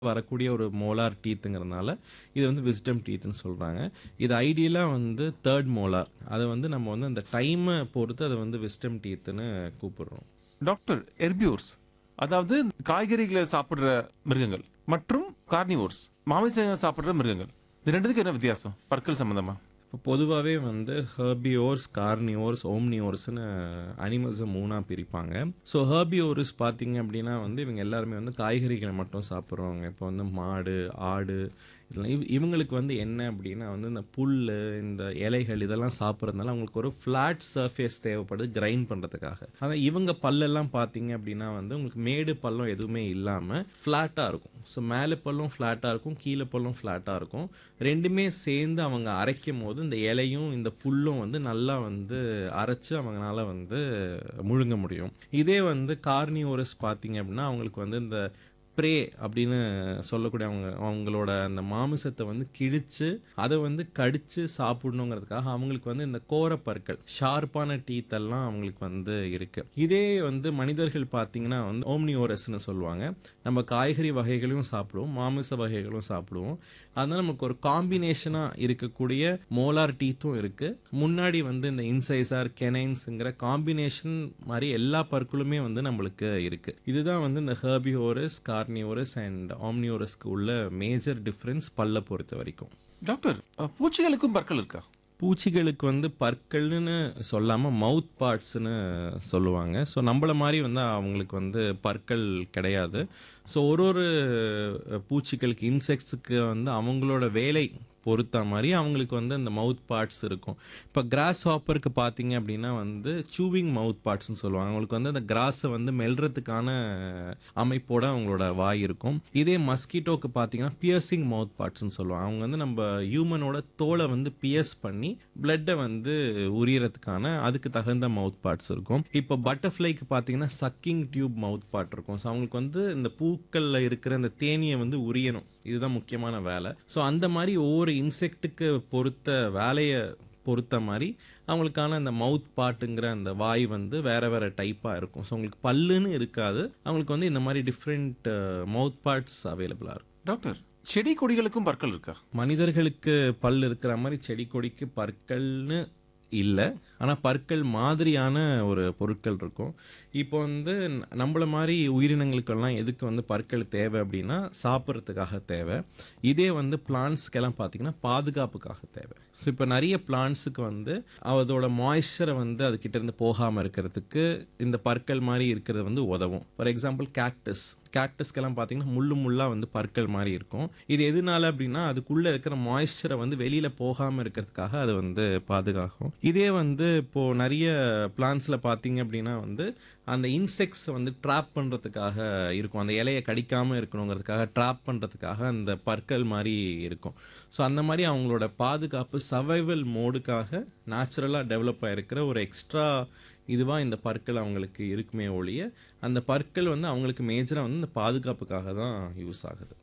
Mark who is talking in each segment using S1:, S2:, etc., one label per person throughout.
S1: வரக்கூடிய ஒரு மோலார் டீத்துங்கிறதுனால இது வந்து விஸ்டம் டீத்னு சொல்கிறாங்க இது ஐடியலாக வந்து தேர்ட் மோலார் அதை வந்து நம்ம வந்து அந்த டைமை பொறுத்து அதை வந்து விஸ்டம் டீத்துன்னு கூப்பிடுறோம்
S2: டாக்டர் எர்பியூர்ஸ் அதாவது காய்கறிகளை சாப்பிடுற மிருகங்கள் மற்றும் கார்னிவோர்ஸ் மாமிசங்கள் சாப்பிடுற மிருகங்கள் இது ரெண்டுத்துக்கு என்ன வித்தியாசம் பற்கள் சம்பந்தமா
S1: இப்போ பொதுவாகவே வந்து ஹெர்பியோர்ஸ் கார்னியோர்ஸ் ஓம்னியோர்ஸ்னு அனிமல்ஸை மூணாக பிரிப்பாங்க ஸோ ஹெர்பியோர்ஸ் பார்த்தீங்க அப்படின்னா வந்து இவங்க எல்லாருமே வந்து காய்கறிகளை மட்டும் சாப்பிட்றவங்க இப்போ வந்து மாடு ஆடு இதெல்லாம் இவ் இவங்களுக்கு வந்து என்ன அப்படின்னா வந்து இந்த புல் இந்த இலைகள் இதெல்லாம் சாப்பிட்றதுனால அவங்களுக்கு ஒரு ஃப்ளாட் சர்ஃபேஸ் தேவைப்படுது கிரைண்ட் பண்ணுறதுக்காக ஆனால் இவங்க பல்லெல்லாம் பார்த்தீங்க அப்படின்னா வந்து உங்களுக்கு மேடு பள்ளம் எதுவுமே இல்லாமல் ஃப்ளாட்டாக இருக்கும் ஸோ மேலே பல்லும் ஃப்ளாட்டாக இருக்கும் கீழே பல்லும் ஃப்ளாட்டாக இருக்கும் ரெண்டுமே சேர்ந்து அவங்க அரைக்கும் போது இந்த இலையும் இந்த புல்லும் வந்து நல்லா வந்து அரைச்சு அவங்களால வந்து முழுங்க முடியும் இதே வந்து கார்னியோரஸ் பார்த்தீங்க அப்படின்னா அவங்களுக்கு வந்து இந்த ப்ரே அப்படின்னு சொல்லக்கூடிய அவங்க அவங்களோட அந்த மாமிசத்தை வந்து கிழிச்சு அதை வந்து கடிச்சு சாப்பிடணுங்கிறதுக்காக அவங்களுக்கு வந்து இந்த கோரப்பற்கள் ஷார்ப்பான டீத் எல்லாம் அவங்களுக்கு வந்து இருக்கு இதே வந்து மனிதர்கள் பார்த்தீங்கன்னா வந்து ஓம்னியோரஸ்னு சொல்லுவாங்க நம்ம காய்கறி வகைகளையும் சாப்பிடுவோம் மாமிச வகைகளும் சாப்பிடுவோம் அதனால நமக்கு ஒரு காம்பினேஷனாக இருக்கக்கூடிய மோலார் டீத்தும் இருக்கு முன்னாடி வந்து இந்த இன்சைசார் கெனைன்ஸுங்கிற காம்பினேஷன் மாதிரி எல்லா பற்களுமே வந்து நம்மளுக்கு இருக்கு இதுதான் வந்து இந்த ஹெர்பியோரஸ் கார்னியோரஸ் அண்ட் ஆம்னியோரஸ்க்கு உள்ள மேஜர் டிஃப்ரென்ஸ் பல்ல பொறுத்த வரைக்கும்
S2: டாக்டர் அஹ், பூச்சிகளுக்கும் பற்கள் இருக்கா
S1: பூச்சிகளுக்கு வந்து பற்கள்னு சொல்லாமல் மவுத் பார்ட்ஸ்னு சொல்லுவாங்க ஸோ நம்மள மாதிரி வந்து அவங்களுக்கு வந்து பற்கள் கிடையாது ஸோ ஒரு ஒரு பூச்சிகளுக்கு இன்செக்ட்ஸுக்கு வந்து அவங்களோட வேலை பொறுத்த மாதிரி அவங்களுக்கு வந்து அந்த மவுத் பார்ட்ஸ் இருக்கும் இப்போ கிராஸ் ஹாப்பருக்கு பார்த்தீங்க அப்படின்னா வந்து சூவிங் மவுத் பார்ட்ஸ்னு சொல்லுவாங்க அவங்களுக்கு வந்து அந்த கிராஸை வந்து மெல்றதுக்கான அமைப்போட அவங்களோட வாய் இருக்கும் இதே மஸ்கிட்டோக்கு பார்த்தீங்கன்னா பியர்சிங் மவுத் பார்ட்ஸ்னு சொல்லுவாங்க அவங்க வந்து நம்ம ஹியூமனோட தோலை வந்து பியர்ஸ் பண்ணி பிளட்டை வந்து உரியறதுக்கான அதுக்கு தகுந்த மவுத் பார்ட்ஸ் இருக்கும் இப்போ பட்டர்ஃப்ளைக்கு பார்த்தீங்கன்னா சக்கிங் டியூப் மவுத் பார்ட் இருக்கும் ஸோ அவங்களுக்கு வந்து இந்த பூக்களில் இருக்கிற இந்த தேனியை வந்து உரியணும் இதுதான் முக்கியமான வேலை ஸோ அந்த மாதிரி ஒவ்வொரு இன்செக்ட்டுக்கு பொறுத்த வேலையை பொறுத்த மாதிரி அவங்களுக்கான அந்த மவுத் பாட்டுங்கிற அந்த வாய் வந்து வேற வேற டைப்பாக இருக்கும் ஸோ அவங்களுக்கு பல்லுன்னு இருக்காது அவங்களுக்கு வந்து இந்த மாதிரி டிஃப்ரெண்ட் மவுத் பார்ட்ஸ் அவைலபிளாக இருக்கும்
S2: டாக்டர் செடி கொடிகளுக்கும் பற்கள் இருக்கா
S1: மனிதர்களுக்கு பல் இருக்கிற மாதிரி செடி கொடிக்கு பற்கள்னு இல்லை ஆனால் பற்கள் மாதிரியான ஒரு பொருட்கள் இருக்கும் இப்போ வந்து ந- நம்மள மாதிரி உயிரினங்களுக்கெல்லாம் எதுக்கு வந்து பற்கள் தேவை அப்படின்னா சாப்பிட்றதுக்காக தேவை இதே வந்து பிளான்ஸ்க்கெல்லாம் பார்த்தீங்கன்னா பாதுகாப்புக்காக தேவை ஸோ இப்போ நிறைய பிளான்ஸுக்கு வந்து அதோட மாய்ஸ்சரை வந்து அதுக்கிட்ட இருந்து போகாமல் இருக்கிறதுக்கு இந்த பற்கள் மாதிரி இருக்கிறது வந்து உதவும் ஃபார் எக்ஸாம்பிள் கேக்டஸ் கேக்டஸ்க்கெல்லாம் பார்த்தீங்கன்னா முள்ளு முள்ளாக வந்து பற்கள் மாதிரி இருக்கும் இது எதனால அப்படின்னா அதுக்குள்ளே இருக்கிற மாய்ஸ்சரை வந்து வெளியில் போகாமல் இருக்கிறதுக்காக அது வந்து பாதுகாக்கும் இதே வந்து இப்போது நிறைய பிளான்ஸில் பார்த்தீங்க அப்படின்னா வந்து அந்த இன்செக்ட்ஸ் வந்து ட்ராப் பண்ணுறதுக்காக இருக்கும் அந்த இலையை கடிக்காமல் இருக்கணுங்கிறதுக்காக ட்ராப் பண்ணுறதுக்காக அந்த பற்கள் மாதிரி இருக்கும் ஸோ அந்த மாதிரி அவங்களோட பாதுகாப்பு சர்வைவல் மோடுக்காக நேச்சுரலாக டெவலப் ஆகிருக்கிற ஒரு எக்ஸ்ட்ரா இதுவாக இந்த பற்கள் அவங்களுக்கு இருக்குமே ஒழிய அந்த பற்கள் வந்து அவங்களுக்கு மேஜராக வந்து இந்த பாதுகாப்புக்காக தான் யூஸ் ஆகுது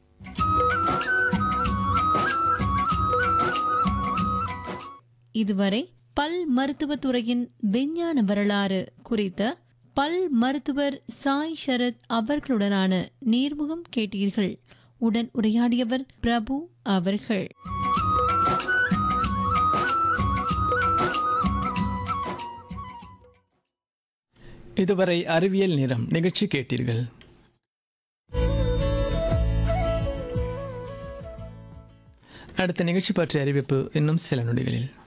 S3: இதுவரை பல் மருத்துவத்துறையின் விஞ்ஞான வரலாறு குறித்த பல் மருத்துவர் சாய் சரத் அவர்களுடனான நேர்முகம் கேட்டீர்கள் உடன் உரையாடியவர் பிரபு அவர்கள்
S4: இதுவரை அறிவியல் நிறம் நிகழ்ச்சி கேட்டீர்கள் அடுத்த நிகழ்ச்சி பற்றிய அறிவிப்பு இன்னும் சில நொடிகளில்